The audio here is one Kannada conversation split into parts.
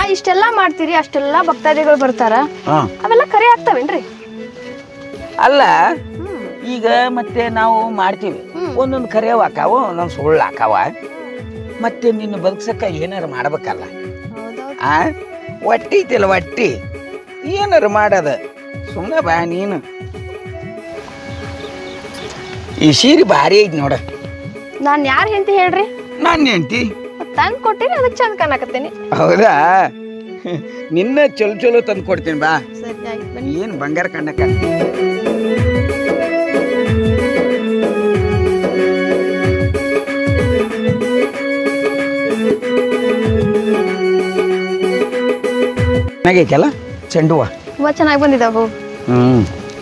ಇಷ್ಟೆಲ್ಲಾ ಮಾಡ್ತೀರಿ ಅಷ್ಟೆಲ್ಲಾ ಭಕ್ತಾದಿಗಳು ಬರ್ತಾರ ಹಾ ಅವೆಲ್ಲ ಕರೆ ಆಗ್ತಾವೇನ್ರಿ ಅಲ್ಲ ಈಗ ಮತ್ತೆ ನಾವು ಮಾಡ್ತೀವಿ ಒಂದೊಂದು ಕರೆಯವ ಹಾಕಾವ ಒಂದೊಂದು ಸುಳ್ಳು ಹಾಕಾವ ಮತ್ತೆ ನಿನ್ನ ಬದುಕ್ಸಕ್ಕ ಏನಾರು ಮಾಡ್ಬೇಕಲ್ಲ ಆ ಹೊಟ್ಟಿ ಐತಿಲ್ಲ ಹೊಟ್ಟಿ ಏನಾರು ಮಾಡದ ಸುಮ್ಮನೆ ಬಾ ನೀನು ಈ ಸೀರೆ ಭಾರಿ ಐತಿ ನೋಡ ನಾನ್ ಯಾರ್ ಹೆಂಡತಿ ಹೇಳ್ರಿ ನಾನು ಹೆಂಡ್ತಿ ತಂದ್ ಕೊಟ್ಟಿರಿ ಅದಕ್ಕೆ ಚಂದ ಕಾಣಕತ್ತೀನಿ ಹೌದಾ ನಿನ್ನ ಚಲೋ ಚಲೋ ತಂದು ಕೊಡ್ತೀನಿ ಬಾ ಸರಿ ಆಯ್ತು ಬನ್ನಿ ಏನು ಬಂಗಾರ ಕಣ್ಣಕ್ಕ ಚೆನ್ನಾಗೈತಲ್ಲ ಚೆಂಡು ಹೂವ ತುಂಬಾ ಚೆನ್ನಾಗಿ ಬಂದಿದ್ದಾವು ಹ್ಮ್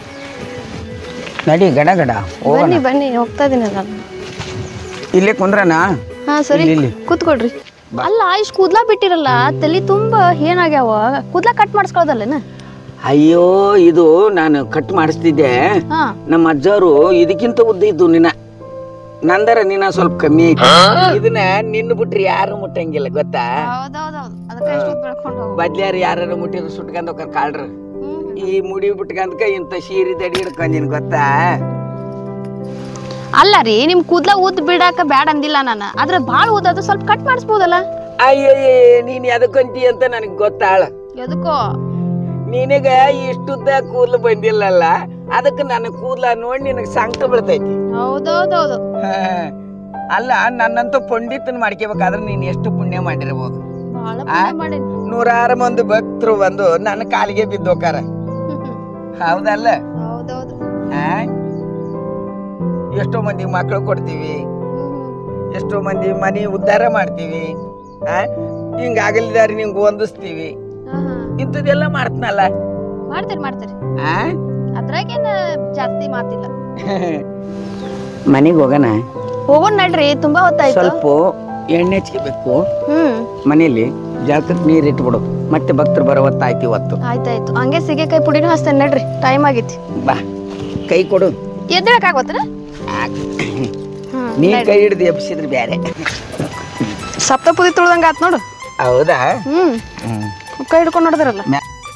ನಡಿ ಗಡ ಗಡ ಹೋಗೋಣ ಬನ್ನಿ ಬನ್ನಿ ಹೋಗ್ತಾ ಇದೀನಿ ನಾನು ಇಲ್ಲೇ ಕುಂದ್ರನಾ ಹಾ ಸರಿ ಇಲ್ಲಿ, ಇಲ್ಲಿ. ಕೂತ್ಕೊಳ್ರಿ ಅಲ್ಲ ಇಷ್ಟ್ ಕೂದ್ಲಾ ಬಿಟ್ಟಿರಲ್ಲ ತಲಿ ತುಂಬಾ ಏನಾಗ್ಯಾವ ಕೂದ್ಲಾ ಕಟ್ ಮಾಡಿಸ್ಕೊಳ್ಳೋದಲ್ಲೇನ ಅಯ್ಯೋ ಇದು ನಾನು ಕಟ್ ಮಾಡಿಸ್ತಿದ್ದೆ ಹಾ ನಮ್ಮ ಅಜ್ಜವರು ಇದಕ್ಕಿಂತ ಉದ್ದ ಇದ್ದು ನಿನ್ನ ನಂದರ ನಿನ್ನ ಸ್ವಲ್ಪ ಕಮ್ಮಿ ಐತಿ ಇದನ್ನ ನಿನ್ನ ಬಿಟ್ರಿ ಯಾರು ಮುಟ್ಟಂಗಿಲ್ಲ ಗೊತ್ತಾ ಹೌದೌದೌದು ಅದಕ್ಕೆ ಇಷ್ಟು ಬೆಳ್ಕೊಂಡು ಹೋಗು ಬದ್ಲ್ಯಾರ ಯಾರು ಮುಟ್ಟಿದ್ರು ಸುಟ್ಕೊಂಡ್ ಹೋಗ್ತಾರ ಕಾಳ್ರು ಈ ಮುಡಿ ಬಿಟ್ಕಂದ್ಕ ಇಂಥ ಸೀರೆ ದಡಿ ಹಿಡ್ಕೊಂದಿನ್ ಗೊತ್ತಾ ಅಲ್ಲ ರೀ ನಿಮ್ ಕೂದ್ಲ ಉದ್ದ ಬಿಡಾಕ ಬ್ಯಾಡ ಅಂದಿಲ್ಲ ನಾನು ಆದ್ರೆ ಬಾಳ ಉದ್ದದು ಸ್ವಲ್ಪ ಕಟ್ ಮಾಡಿಸ್ಬೋದಲ್ಲ ಅಯ್ಯಯ್ಯ ನೀನ್ ಎದಕ್ಕಂತಿ ಅಂತ ನನಗ್ ಗೊತ್ತಾಳ ಎದಕ್ಕೋ ನಿನಗ ಇಷ್ಟುದ್ದ ಕೂದ್ಲು ಬಂದಿಲ್ಲಲ್ಲ ಅದಕ್ಕೆ ನನ್ನ ಕೂದ್ಲ ನೋಡಿ ನಿನಗ್ ಸಂಕಟ ಬೀಳ್ತೈತಿ ಹೌದೌದೌದು ಹಾ. ಅಲ್ಲ ನನ್ನಂತೂ ಪಂಡಿತನ್ ಮಾಡ್ಕೋಬೇಕಾದ್ರೆ ನೀನ್ ಎಷ್ಟು ಪುಣ್ಯ ಮಾಡಿರ್ಬೋದು ಬಹಳ ಆ? ಪುಣ್ಯ ಮಾಡೇನಿ ನೂರಾರು ಮಂದಿ ಭಕ್ತರು ಬಂದು ನನ್ನ ಕಾಲಿಗೆ ಬಿದ್ದೋಕಾರ ಹೌದಲ್ಲ ಹೌದೌದು ಆ? ಎಷ್ಟೋ ಮಂದಿ ಮಕ್ಕಳು ಕೊಡ್ತೀವಿ ಎಷ್ಟೋ ಮಂದಿ ಮನಿ ಉದ್ಧಾರ ಮಾಡ್ತೀವಿ ಆ? ಹಿಂಗ್ ಆಗಲಿದಾರಿ ನಿಂಗೆ ಹೊಂದಿಸ್ತೀವಿ ಇಂಥದ್ದೆಲ್ಲ ಮಾಡ್ತನಲ್ಲ ಮಾಡ್ತೀರಿ ಮಾಡ್ತೀರಿ ಆ ಅದ್ರಾಗೇನ ಜಾಸ್ತಿ ಮಾತಿಲ್ಲ ಮನೆಗೆ ಹೋಗೋಣ ಹೋಗೋಣ ನಡ್ರಿ ತುಂಬಾ ಹೊತ್ತಾಯ್ತು ಸ್ವಲ್ಪ ಎಣ್ಣೆ ಹಚ್ಕೋಬೇಕು ಹ್ಮ್ ಮನೆಯಲ್ಲಿ ಜಳಕಕ್ಕೆ ನೀರು ಇಟ್ಬಿಡು ಮತ್ತೆ ಭಕ್ತರು ಬರೋ ಹೊತ್ತಾಯ್ತು ಇವತ್ತು ಆಯ್ತಾಯ್ತು ಹಂಗೆ ಸಿಗೆಕಾಯಿ ಪುಡಿನೂ ಹಚ್ತೇನೆ ನಡ್ರಿ ಟೈಮ್ ಆಗೈತಿ ಬಾ ಕೈ ಕೊಡು ಎದ್ದೇಳಕ್ ಆಗೋತ್ರ ನೀ ಕೈ ಹಿಡ್ದು ಎಬ್ಸಿದ್ರೆ ಬೇರೆ ಸಪ್ತಪದಿ ತುಳ್ದಂಗ ಆತ್ ನೋಡು ಹೌದಾ ಹ್ಮ್ ಕೈ ಹಿಡ್ಕೊಂಡ್ ನೋಡಿದ್ರಲ್ಲ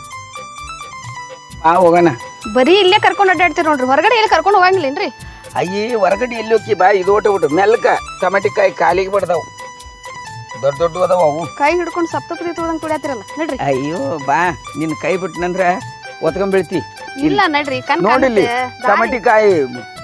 ಬಾ ಹೋಗೋಣ ಬರೀ ಇಲ್ಲೇ ಕರ್ಕೊಂಡ್ ಅಡ್ಡಾಡ್ತೀರಿ ನೋಡ್ರಿ ಹೊರಗಡೆ ಎಲ್ಲಿ ಕರ್ಕೊಂಡ್ ಹೋಗಂಗಿಲ್ಲೇನ್ರಿ ಅಯ್ಯೇ ಹೊರಗಡೆ ಎಲ್ಲಿ ಹೋಗಿ ಬಾ ಇದು ಓಟ ಬಿಡು ಮೆಲ್ಕ ಟಮಾಟಿ ಕಾಯಿ ಕಾಲಿಗೆ ಬಿಡ್ದಾವು ದೊಡ್ಡ ದೊಡ್ಡ ಅದಾವ ಅವು ಕೈ ಹಿಡ್ಕೊಂಡು ಸಪ್ತಪದಿ ತುಳ್ದಂಗ್ ಕುಡಿಯತ್ತಿರಲ್ಲ ನಡ್ರಿ ಅಯ್ಯೋ ಬಾ ನಿನ್ನ ಕೈ ಬಿಟ್ನಂದ್ರ ಒತ್ಕೊಂಡ್ ಬೀಳ್ತಿ ಇಲ್ಲ ನಡ್ರಿ ಕಣ್ ನೋಡಿಲ್ಲಿ ಕಾಣುತ್ತೆ. ಟಮಾಟಿ ಕಾಯಿ